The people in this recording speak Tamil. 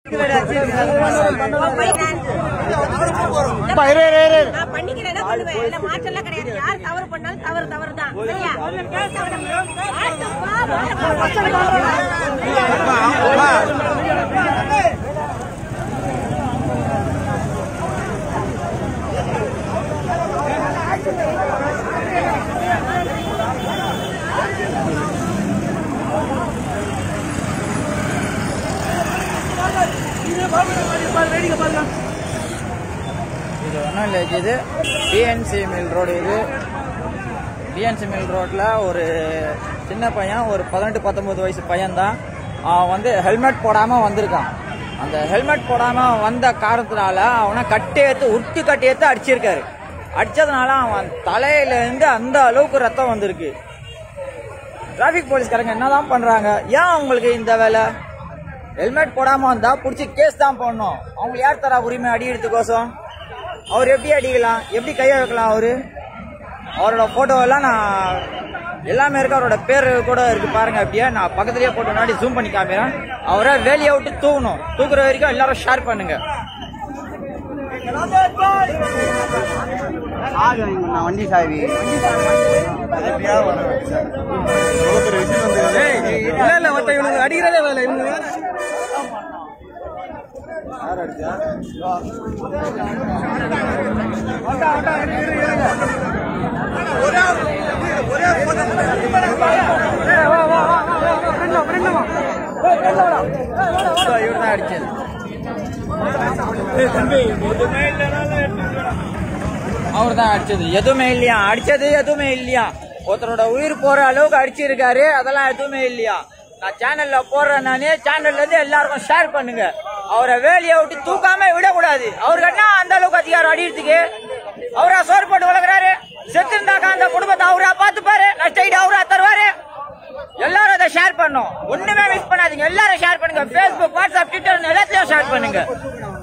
நான் பண்ணிக்கிறேன் என்ன பண்ணுவேன் என்ன மாற்றம்லாம் கிடையாது யார் தவறு பண்ணாலும் தவறு தவறு தான் சரியா இது ஒன்றும் இல்லை இது டிஎன்சி மில் ரோடு இது டிஎன்சி மில் ரோட்டில் ஒரு சின்ன பையன் ஒரு பதினெட்டு பத்தொன்பது வயசு பையன்தான் அவன் வந்து ஹெல்மெட் போடாமல் வந்திருக்கான் அந்த ஹெல்மெட் போடாமல் வந்த காரணத்தினால அவனை கட்டி எடுத்து உருட்டி கட்டி எடுத்து அடிச்சிருக்காரு அடிச்சதுனால அவன் தலையில இருந்து அந்த அளவுக்கு ரத்தம் வந்திருக்கு டிராஃபிக் போலீஸ்காரங்க என்னதான் பண்றாங்க ஏன் அவங்களுக்கு இந்த வேலை ஹெல்மெட் போடாம வந்தா புடிச்சு கேஸ் தான் போடணும் அவங்களுக்கு யார் தரா உரிமை அடிக்கிறதுக்கோசம் அவர் எப்படி அடிக்கலாம் எப்படி கையை வைக்கலாம் அவரு அவரோட போட்டோ எல்லாம் நான் எல்லாமே இருக்கு அவரோட பேர் கூட இருக்கு பாருங்க அப்படியே நான் பக்கத்துலயே போட்டு முன்னாடி ஜூம் பண்ணி காமிக்கிறேன் அவரை வேலையை விட்டு தூக்கணும் தூக்குற வரைக்கும் எல்லாரும் ஷேர் பண்ணுங்க வண்டி சாவி இல்ல இல்ல மத்த இவனுங்க அடிக்கிறதே வேலை இவங்க இவர் தான் அடிச்சது அவர் தான் அடிச்சது எதுவுமே இல்லையா அடிச்சது எதுவுமே இல்லையா ஒருத்தரோட உயிர் போற அளவுக்கு அடிச்சிருக்காரு அதெல்லாம் எதுவுமே இல்லையா நான் சேனல்ல போடுறேன் நானே சேனல்ல இருந்து எல்லாருக்கும் ஷேர் பண்ணுங்க அவரை வேலையை விட்டு தூக்காம விடக்கூடாது அவருக்கு என்ன அந்த அளவுக்கு அதிகாரம் அடிக்கிறதுக்கு அவரா சோறு போட்டு வளர்க்குறாரு செத்து இருந்தாக்கா அந்த குடும்பத்தை அவரா பார்த்துப்பாரு நஷ்டம் அவரா தருவாரு எல்லாரும் அதை ஷேர் பண்ணும் ஒண்ணுமே மிஸ் பண்ணாதீங்க எல்லாரும் ஷேர் பண்ணுங்க Facebook வாட்ஸ்அப் ட்விட்டர் எல்லாத்தையும் ஷேர் பண்ணுங்க